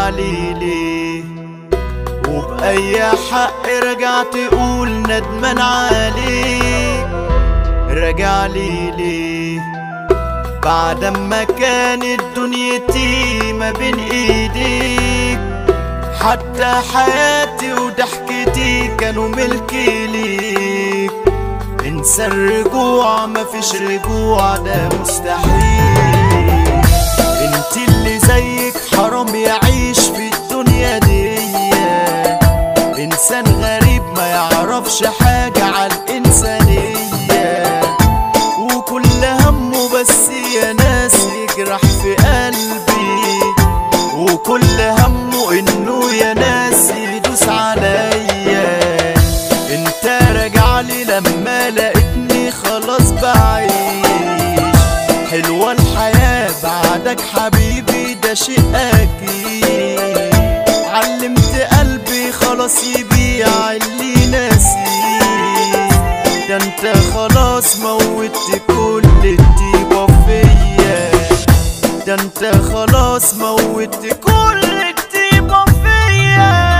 لي ليه وبأي حق رجعت تقول ندمان عليك رجع لي ليه بعد ما كانت دنيتي ما بين ايديك حتى حياتي وضحكتي كانوا ملكي ليك انسى الرجوع مفيش رجوع ده مستحيل انت اللي زيك حرام يعيش في الدنيا دي انسان غريب ما يعرفش حاجة عن الانسانية وكل همه بس يا ناس يجرح في قلبي وكل همه انه يا ناس يدوس عليا انت راجع لي لما لقيتني خلاص بعيش حلوة الحياة بعدك حبيبي ده شيء اكيد علمت قلبي خلاص يبيع اللي ناسيه ده انت خلاص موتت كل الطيبة فيا ده انت خلاص موتت كل الطيبة فيا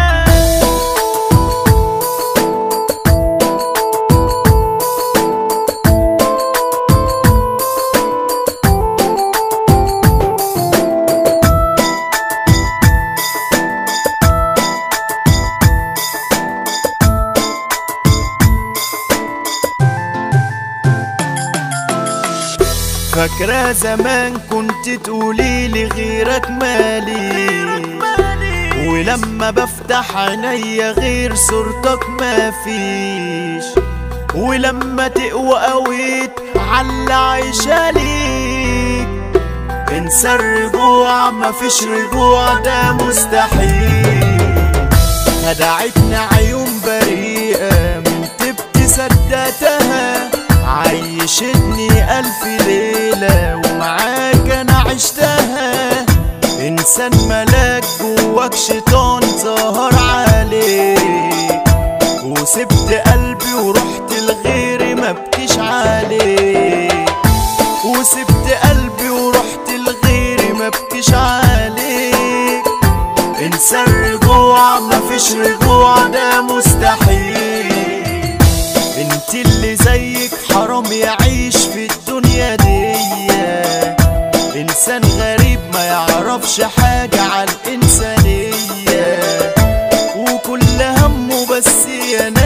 فاكرة زمان كنت تقولي لي غيرك مالي ولما بفتح عينيا غير صورتك ما فيش ولما تقوى قويت على عايشة ليك انسى الرجوع مفيش رجوع ده مستحيل خدعتنا عيون بريئة من تبت صدقتها عيشتني ألف ليلة ومعاك أنا عشتها إنسان ملاك جواك شيطان ظهر عليك وسبت قلبي ورحت لغيري مبكيش عليك وسبت قلبي ورحت لغيري مبكيش عليك انسى الرجوع مفيش رجوع ده مستحيل انت اللي زيك حرام يعيش في الدنيا دي انسان غريب ما يعرفش حاجة عن الانسانية وكل همه بس يا